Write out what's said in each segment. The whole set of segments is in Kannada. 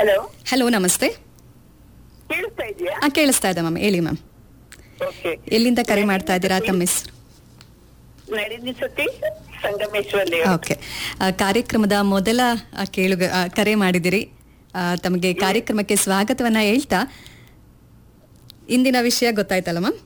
ಹಲೋ ಹಲೋ ನಮಸ್ತೆ ಕೇಳಿಸ್ತಾ ಇದೆಯಾ ಆ ಕೇಳಿಸ್ತಾ ಇದೆ ಮ್ಯಾಮ್ ಹೇಳಿ ಮ್ಯಾಮ್ ಓಕೆ ಎಲ್ಲಿಂದ ಕರೆ ಮಾಡ್ತಾ ಇದ್ದೀರಾ ತಮ್ಮ ಹೆಸರು ನಳಿನಿ ಸತೀಶ್ ಸಂಗಮೇಶ್ವರಲ್ಲಿ ಓಕೆ ಆ, ಕಾರ್ಯಕ್ರಮದ ಮೊದಲ ಆ, ಕೇಳುಗ ಆ, ಕರೆ ಮಾಡಿದಿರಿ ಆ, ತಮಗೆ ಕಾರ್ಯಕ್ರಮಕ್ಕೆ ಸ್ವಾಗತವನ್ನ ಹೇಳ್ತಾ ಇಂದಿನ ವಿಷಯ ಗೊತ್ತಾಯ್ತಲ್ಲ ಮ್ಯಾಮ್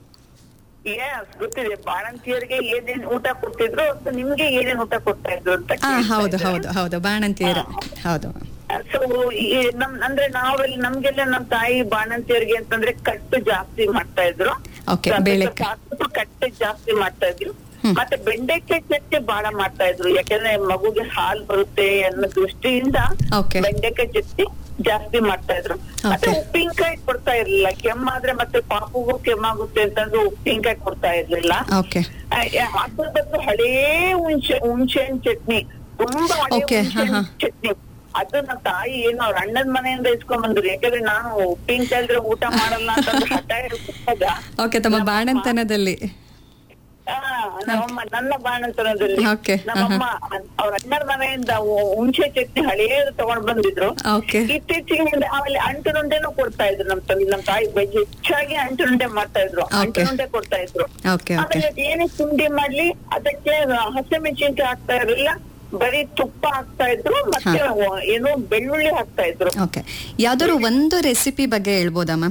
ಎಸ್ ಗೊತ್ತಿದೆ ಬಾಣಂತಿಯರಿಗೆ ಏನೇನ್ ಊಟ ಕೊಡ್ತಿದ್ರು ಅಥವಾ ನಿಮ್ಗೆ ಏನೇನ್ ಊಟ ಕೊಡ್ತಾ ಇದ್ರು ಅಂತ ಆ ಹೌದು ಹೌದು ಹೌದು ಬಾಣಂತಿಯರು ಹೌದು ಸೊ ನಮ್ ಅಂದ್ರೆ ನಾವೆಲ್ಲ ನಮ್ಗೆಲ್ಲ ನಮ್ ತಾಯಿ ಬಾಣಂತಿಯರಿಗೆ ಅಂತಂದ್ರೆ ಕಟ್ಟು ಜಾಸ್ತಿ ಮಾಡ್ತಾ ಇದ್ರು Okay, ಸ್ವಲ್ಪ ಬೇಳೆ ಸಾಕು ಕಟ್ಟು ಜಾಸ್ತಿ ಮಾಡ್ತಾ ಇದ್ರು ಹ್ಮ್. ಮತ್ತೆ ಬೆಂಡೆಕಾಯಿ ಚಟ್ನಿ ಬಹಳ ಮಾಡ್ತಾ ಇದ್ರು ಯಾಕಂದ್ರೆ ಮಗುಗೆ ಹಾಲ್ ಬರುತ್ತೆ ಅನ್ನೋ ದೃಷ್ಟಿಯಿಂದ Okay. ಬೆಂಡೆಕಾಯಿ ಚಟ್ನಿ ಜಾಸ್ತಿ ಮಾಡ್ತಾ ಇದ್ರು ಮತ್ತೆ Okay. ಉಪ್ಪಿನಕಾಯಿ ಕೊಡ್ತಾ ಇರ್ಲಿಲ್ಲ ಕೆಮ್ಮಾದ್ರೆ ಮತ್ತೆ ಪಾಪುಗೂ ಕೆಮ್ಮಾಗುತ್ತೆ ಅಂತಂದ್ರೆ ಉಪ್ಪಿನಕಾಯಿ ಕೊಡ್ತಾ ಇರ್ಲಿಲ್ಲ ಓಕೆ ಆ, ಯಾ- ಅದ್ರ ಬದಲು ಹಳೇ ಹುಣಸೆ ಹುಣಸೆ ಹಣ್ಣ್ ಚಟ್ನಿ ತುಂಬಾ ಹಳೆ Okay, ಹುಣಸೆ ಹಣ್ಣ್ ಹಾ, ಚಟ್ನಿ ಅದು ನಮ್ಮ ತಾಯಿ ಏನು ಅವ್ರ ಅಣ್ಣನ ಮನೆಯಿಂದ ಇಸ್ಕೊಂಡ್ ಬಂದ್ರು ಯಾಕಂದ್ರೆ ನಾನು ಉಪ್ಪಿನಕಾಯಿ ಇಲ್ದ್ರೆ ಊಟ ಮಾಡಲ್ಲ ಅಂತ ಹಠ ಹಿಡ್ಕೊಂಡಾಗ ಓಕೆ ತಮ್ಮ ಬಾಣಂತನದಲ್ಲಿ ಆ, ನಮ್ಮಮ್ಮ ನನ್ನ ಬಾಣಂತನದಲ್ಲಿ Okay, ನಮ್ಮಮ್ಮ ಅವ್ರ ಅಣ್ಣನ ಮನೆಯಿಂದ ಹು- ಹುಣಸೆ ಚಟ್ನಿ ಹಳೇದು ತಗೊಂಡ್ ಬಂದಿದ್ರು ಓಕೆ ಇತ್ತೀಚೆಗೆ ಆಮೇಲೆ ಅಂಟುನುಂಡೆನೂ ಕೊಡ್ತಾ ಇದ್ರು ನಮ್ ತಂದೆ ನಮ್ ತಾಯಿ ಬಗ್ಗೆ ಹೆಚ್ಚಾಗಿ ಅಂಟುನುಂಡೆ ಮಾಡ್ತಾ ಇದ್ರು Okay. ಅಂಟುನುಂಡೆ ಕೊಡ್ತಾ ಇದ್ರು ಓಕೆ ಓಕೆ ಆಮೇಲೆ ಏನೇ ತಿಂಡಿ ಮಾಡ್ಲಿ ಅದಕ್ಕೆ ಹಸಿಮೆಣಸಿನ್ಕಾಯಿ ಹಾಕ್ತಾ ಇರಲಿಲ್ಲ ಬರೀ ತುಪ್ಪ ಹಾಕ್ತಾ ಇದ್ರು ಮತ್ತೆ ಏನೋ ಬೆಳ್ಳುಳ್ಳಿ ಹಾಕ್ತಾ ಇದ್ರು ಓಕೆ ಯಾವ್ದಾದ್ರು ಒಂದು ರೆಸಿಪಿ ಬಗ್ಗೆ ಹೇಳ್ಬೋದಾ ಮ್ಯಾಮ್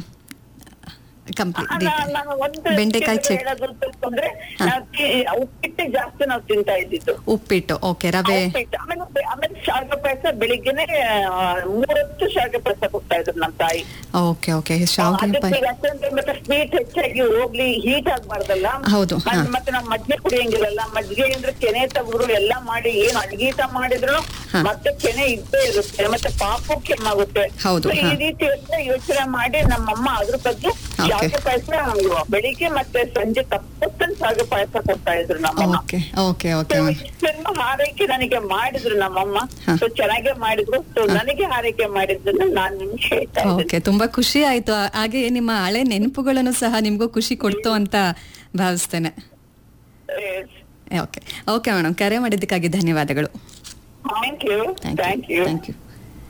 ಕಂಪ್ಲೀಟ್ ನಾ- ನಾನು ಒಂದು ಬೆಂಡೆಕಾಯಿ ವಿಷಯ ಚಟ್ ಹೇಳೋದು ಅಂದ್ರೆ ನಾವ್ ತಿ- ಉಪ್ಪಿಟ್ಟು ಜಾಸ್ತಿ ನಾವು ತಿಂತಾ ಇದ್ದಿದ್ದು ಉಪ್ಪಿಟ್ಟು ಓಕೆ ರವೆ ಉಪ್ಪಿಟ್ಟು ಆಮೇಲೆ ಬೆ- ಆಮೇಲೆ ಶಾವಿಗೆ ಪಾಯಸ ಬೆಳಿಗ್ಗೆನೆ ಆ, ಮೂರೊತ್ತು ಶಾವಿಗೆ ಪಾಯಸ ಕೊಡ್ತಾ ಇದ್ರು ನಮ್ಮ ತಾಯಿ ಓಕೆ ಓಕೆ ಶಾವಿಗೆ ಅದಕ್ಕೆ ಪಾಯ್ ಯಾಕಂದ್ರೆ ಮತ್ತೆ ಸ್ವೀಟ್ ಹೆಚ್ಚಾಗಿ ಹೋಗ್ಲಿ ಹೀಟ್ ಆಗ್ಬಾರ್ದಲ್ಲ ಹೌದು, ಹಾ. ಮತ್ತೆ- ಮತ್ತೆ ನಾವು ಮಜ್ಜಿಗೆ ಕುಡಿಯಂಗಿಲ್ಲಲ್ಲ ಮಜ್ಜಿಗೆ ಅಂದ್ರೆ ಕೆನೆ ತೆಗೆದ್ರು ಎಲ್ಲ ಮಾಡಿ ಏನ್ ಅಡ್ಗೀಟ ಮಾಡಿದ್ರು ಹಾ. ಮತ್ತೆ ಕೆನೆ ಇದ್ದೇ ಇರುತ್ತೆ ಮತ್ತೆ ಪಾಪು ಕೆಮ್ಮಾಗುತ್ತೆ ಹೌದು, So, ಈ ಹಾ. ರೀತಿ ಎಲ್ಲ ಯೋಚನೆ ಮಾಡಿ ನಮ್ಮಮ್ಮ ಅದ್ರ ಬಗ್ಗೆ ಶಾವಿಗೆ ಪಾಯಸ ಬೆಳಿಗ್ಗೆ ಮತ್ತೆ ಸಂಜೆ ತಪ್ಪತ್ತನ್ ಶಾವಿಗೆ ಪಾಯಸ ಕೊಡ್ತಾ ಇದ್ರು ನಮ್ಮಮ್ಮ okay okay okay So, ma'am ಇಷ್ಟೆಲ್ಲ ಹಾರೈಕೆ ನನಗೆ ಮಾಡಿದ್ರು ನಮ್ಮಮ್ಮ ಹಾ. ಸೊ ಚೆನ್ನಾಗೇ ಮಾಡಿದ್ರು ಸೊ ನನಗೆ ಹಾರೈಕೆ ಮಾಡಿದ್ದನ್ನ ನಾನ್ ನಿಮ್ಗೆ ಹೇಳ್ತಾ ಇದ್ದೀನಿ ಓಕೆ ತುಂಬಾ ಖುಷಿ ಆಯ್ತು ಆ- ಹಾಗೆ ನಿಮ್ಮ ಹಳೆ ನೆನಪುಗಳನ್ನು ಸಹ ನಿಮ್ಗೂ ಖುಷಿ ಕೊಡ್ತು ಅಂತ ಭಾವಿಸ್ತೇನೆ Yes. ಓಕೆ ಓಕೆ ಮೇಡಮ್ ಕರೆ ಮಾಡಿದ್ದಕ್ಕಾಗಿ ಧನ್ಯವಾದಗಳು Thank you. Thank you. Thank you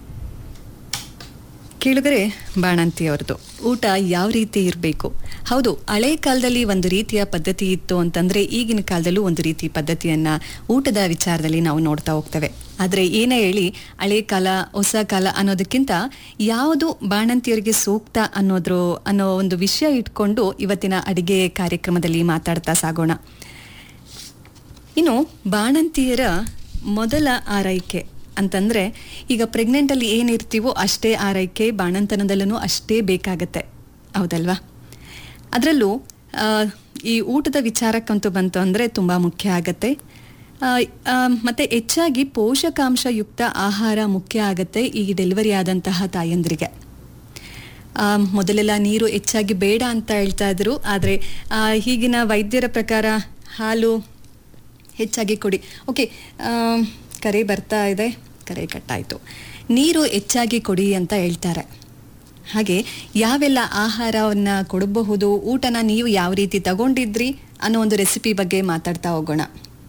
ಕೇಳಿದರೆ ಬಾಣಂತಿ ಅವ್ರದ್ದು ಊಟ ಯಾವ ರೀತಿ ಇರಬೇಕು ಹೌದು ಹಳೆ ಕಾಲದಲ್ಲಿ ಒಂದು ರೀತಿಯ ಪದ್ಧತಿ ಇತ್ತು ಅಂತಂದ್ರೆ ಈಗಿನ ಕಾಲದಲ್ಲೂ ಒಂದು ರೀತಿ ಪದ್ಧತಿಯನ್ನ ಊಟದ ವಿಚಾರದಲ್ಲಿ ನಾವು ನೋಡ್ತಾ ಹೋಗ್ತೇವೆ ಆದರೆ ಏನೇ ಹೇಳಿ ಹಳೆ ಕಾಲ ಹೊಸ ಕಾಲ ಅನ್ನೋದಕ್ಕಿಂತ ಯಾವುದು ಬಾಣಂತಿಯರಿಗೆ ಸೂಕ್ತ ಅನ್ನೋದ್ರ ಅನ್ನೋ ಒಂದು ವಿಷಯ ಇಟ್ಕೊಂಡು ಇವತ್ತಿನ ಅಡಿಗೆ ಕಾರ್ಯಕ್ರಮದಲ್ಲಿ ಮಾತಾಡ್ತಾ ಸಾಗೋಣ ಇನ್ನು ಬಾಣಂತಿಯರ ಮೊದಲ ಆರೈಕೆ ಅಂತಂದ್ರೆ ಈಗ ಪ್ರೆಗ್ನೆಂಟ್ ಅಲ್ಲಿ ಏನಿರ್ತೀವೋ ಅಷ್ಟೇ ಆರೈಕೆ ಬಾಣಂತನದಲ್ಲೂ ಅಷ್ಟೇ ಬೇಕಾಗತ್ತೆ ಹೌದಲ್ವಾ ಅದರಲ್ಲೂ ಆ, ಈ ಊಟದ ವಿಚಾರಕ್ಕಂತೂ ಬಂತು ಅಂದರೆ ತುಂಬ ಮುಖ್ಯ ಆಗತ್ತೆ ಆ, ಆ, ಮತ್ತೆ ಹೆಚ್ಚಾಗಿ ಪೋಷಕಾಂಶಯುಕ್ತ ಆಹಾರ ಮುಖ್ಯ ಆಗತ್ತೆ ಈ ಡೆಲಿವರಿ ಆದಂತಹ ತಾಯಂದಿರಿಗೆ ಆ, ಮೊದಲೆಲ್ಲ ನೀರು ಹೆಚ್ಚಾಗಿ ಬೇಡ ಅಂತ ಹೇಳ್ತಾ ಇದ್ರು ಆದರೆ ಈಗಿನ ವೈದ್ಯರ ಪ್ರಕಾರ ಹಾಲು ಹೆಚ್ಚಾಗಿ ಕೊಡಿ ಓಕೆ ಕರೆ ಬರ್ತಾ ಇದೆ ಕರೆ ಕಟ್ಟಾಯಿತು ನೀರು ಹೆಚ್ಚಾಗಿ ಕೊಡಿ ಅಂತ ಹೇಳ್ತಾರೆ ಹಾಗೆ ಯಾವೆಲ್ಲ ಆಹಾರವನ್ನು ಕೊಡಬಹುದು ಊಟನ ನೀವು ಯಾವ ರೀತಿ ತಗೊಂಡಿದ್ರಿ ಅನ್ನೋ ಒಂದು ರೆಸಿಪಿ ಬಗ್ಗೆ ಮಾತಾಡ್ತಾ ಹೋಗೋಣ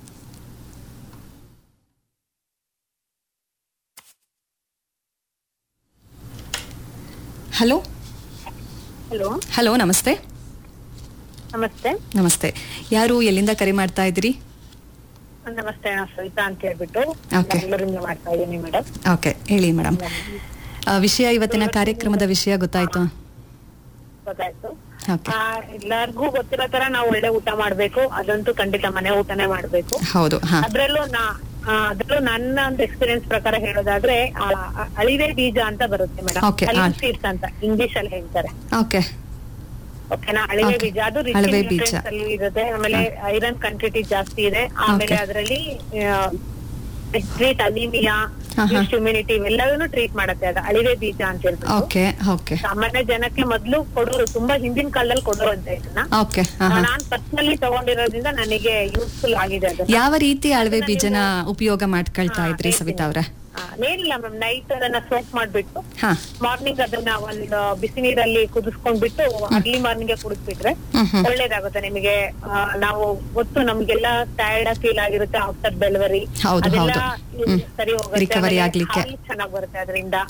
ಹಲೋ ಹಲೋ ಹಲೋ ನಮಸ್ತೆ ನಮಸ್ತೆ ನಮಸ್ತೆ ಯಾರು ಎಲ್ಲಿಂದ ಕರೆ ಮಾಡ್ತಾ ಇದ್ದೀರಿ ನಮಸ್ತೆ ನಾನು ಸವಿತಾ ಅಂತ ಹೇಳ್ಬಿಟ್ಟು Okay. ಬೆಂಗಳೂರಿಂದ ಮಾಡ್ತಾ ಇದ್ದೀನಿ ಮೇಡಮ್ ಓಕೆ ಹೇಳಿ ಮೇಡಮ್ ವಿಷಯ ಇವತ್ತಿನ ಕಾರ್ಯಕ್ರಮದ ವಿಷಯ ಗೊತ್ತಾಯ್ತು ಗೊತ್ತಾಯ್ತು ಓಕೆ ಆ, ಎಲ್ಲಾರ್ಗೂ ಗೊತ್ತಿರೋ ತರ ನಾವು ಒಳ್ಳೆ ಊಟ ಮಾಡ್ಬೇಕು ಅದಂತೂ ಖಂಡಿತ ಮನೆ ಊಟನೇ ಮಾಡ್ಬೇಕು ಹೌದು ಹಾ ಅದ್ರಲ್ಲೂ ನಾ ಆ, ಅದ್ರಲ್ಲೂ ನನ್ನ ಒಂದು ಎಕ್ಸ್ಪೀರಿಯನ್ಸ್ ಪ್ರಕಾರ ಹೇಳೋದಾದ್ರೆ ಆ, ಆ, ಅಳಿವೆ ಬೀಜ ಅಂತ ಬರುತ್ತೆ Okay, ಮೇಡಮ್ ಆ. ಸೀಡ್ಸ್ ಅಂತ ಇಂಗ್ಲಿಷ್ ಅಲ್ಲಿ ಹೇಳ್ತಾರೆ ಓಕೆ ಓಕೆನಾ ಅಳಿವೆ Okay. ಬೀಜ ಅದು ಅಳಿವೆ ಬೀಜ. ರಿಚ್ ಅಲ್ಲಿ ಇರುತ್ತೆ ಆಮೇಲೆ ಐರನ್ ಕಂಟಿಟಿ ಜಾಸ್ತಿ ಇದೆ ಆಮೇಲೆ Okay. ಅದರಲ್ಲಿ ಟ್ರೀಟ್ ಅನಿಮಿಯಾ ಹಾ, ಹಾ. ಇಮ್ಯುನಿಟಿ ಇವೆಲ್ಲದನ್ನು ಟ್ರೀಟ್ ಮಾಡುತ್ತೆ ಅದು ಅಳಿವೆ ಬೀಜ ಅಂತ ಹೇಳ್ಬಿಟ್ಟು ಓಕೆ ಓಕೆ ಸಾಮಾನ್ಯ ಜನಕ್ಕೆ ಮೊದ್ಲು ಕೊಡೋರು ತುಂಬಾ ಹಿಂದಿನ ಕಾಲದಲ್ಲಿ ಕೊಡೋರು ಅಂತ ಇದನ್ನ ಓಕೆ ಹಾ ಹಾ ನಾನ್ ಪರ್ಸನಲಿ ತಗೊಂಡಿರೋದ್ರಿಂದ ನನಗೆ ಯೂಸ್ಫುಲ್ ಆಗಿದೆ ಅದು ಯಾವ ರೀತಿ ಅಳವೆ ಬೀಜನ ಉಪಯೋಗ ಮಾಡ್ಕೊಳ್ತಾ ಇದ್ರಿ ಸವಿತಾ ಅವ್ರ ಏನಿಲ್ಲ ಮ್ಯಾಮ್ ನೈಟ್ ಅದನ್ನ ಸೋಪ್ ಮಾಡ್ಬಿಟ್ಟು ಹಾ ಮಾರ್ನಿಂಗ್ ಅದನ್ನ ಒಂದು ಬಿಸಿ ನೀರಲ್ಲಿ ಕುದಿಸ್ಕೊಂಡ್ಬಿಟ್ಟು ಅರ್ಲಿ ಮಾರ್ನಿಂಗ್ ಕುಡಿಸ್ಬಿಟ್ರೆ ಹ್ಮ್ ಹ್ಮ್ ಒಳ್ಳೇದಾಗುತ್ತೆ ನಿಮಗೆ ಆ, ನಾವು ಗೊತ್ತು ನಮ್ಗೆಲ್ಲ ಟಯರ್ಡ್ ಫೀಲ್ ಆಗಿರುತ್ತೆ ಆಫ್ಟರ್ ಡೆಲಿವರಿ ಹೌದು, ಅದೆಲ್ಲ ಹೌದು. ಹ್ಮ್. ಸರಿ ಹೋಗುತ್ತೆ Recovery ಆಮೇಲೆ ಆಗ್ಲಿಕ್ಕೆ. ಹಾಲು ಚೆನ್ನಾಗ್ ಬರುತ್ತೆ ಅದರಿಂದ